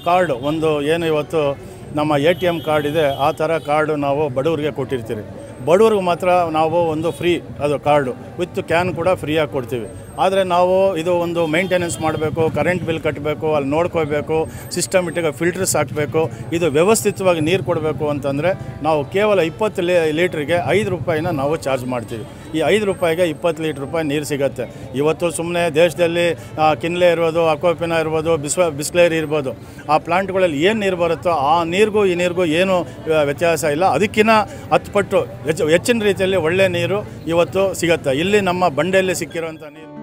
card ಒಂದು ಏನು ಇವತ್ತು ನಮ್ಮ ಎ ಟಿ ಎಮ್ ಕಾರ್ಡ್ ಇದೆ ಆ ಥರ ಕಾರ್ಡು ನಾವು ಬಡವರಿಗೆ ಕೊಟ್ಟಿರ್ತೀವಿ ಬಡವ್ರಿಗೆ ಮಾತ್ರ ನಾವು ಒಂದು ಫ್ರೀ ಅದು ಕಾರ್ಡು ವಿತ್ ಕ್ಯಾನ್ ಕೂಡ ಫ್ರೀಯಾಗಿ ಕೊಡ್ತೀವಿ ಆದರೆ ನಾವು ಇದು ಒಂದು ಮೇಂಟೆನೆನ್ಸ್ ಮಾಡಬೇಕು ಕರೆಂಟ್ ಬಿಲ್ ಕಟ್ಟಬೇಕು ಅಲ್ಲಿ ನೋಡ್ಕೋಬೇಕು ಸಿಸ್ಟಮೆಟಿಕ್ ಫಿಲ್ಟರ್ಸ್ ಹಾಕಬೇಕು ಇದು ವ್ಯವಸ್ಥಿತವಾಗಿ ನೀರು ಕೊಡಬೇಕು ಅಂತಂದರೆ ನಾವು ಕೇವಲ ಇಪ್ಪತ್ತು ಲೀ ಲೀಟ್ರಿಗೆ ಐದು ರೂಪಾಯಿನ ನಾವು ಚಾರ್ಜ್ ಮಾಡ್ತೀವಿ ಈ ಐದು ರೂಪಾಯಿಗೆ ಇಪ್ಪತ್ತು ಲೀಟ್ರ್ ರೂಪಾಯಿ ನೀರು ಸಿಗುತ್ತೆ ಇವತ್ತು ಸುಮ್ಮನೆ ದೇಶದಲ್ಲಿ ಆ, ಕಿನ್ಲೆ ಇರ್ಬೋದು ಅಕ್ವಾಪಿನ ಇರ್ಬೋದು ಬಿಸ್ವ ಬಿಸ್ಲೇರಿ ಇರ್ಬೋದು ಆ ಪ್ಲಾಂಟ್ಗಳಲ್ಲಿ ಏನು ನೀರು ಬರುತ್ತೋ ಆ ನೀರಿಗೂ ಈ ನೀರಿಗೂ ಏನು ಆ, ವ್ಯತ್ಯಾಸ ಇಲ್ಲ ಅದಕ್ಕಿಂತ ಹತ್ತು ಪಟ್ಟು ಹೆಚ್ಚು ಹೆಚ್ಚಿನ ರೀತಿಯಲ್ಲಿ ಒಳ್ಳೆ ನೀರು ಇವತ್ತು ಸಿಗುತ್ತೆ ಇಲ್ಲಿ ನಮ್ಮ ಬಂಡೆಯಲ್ಲಿ ಸಿಕ್ಕಿರೋಂಥ ನೀರು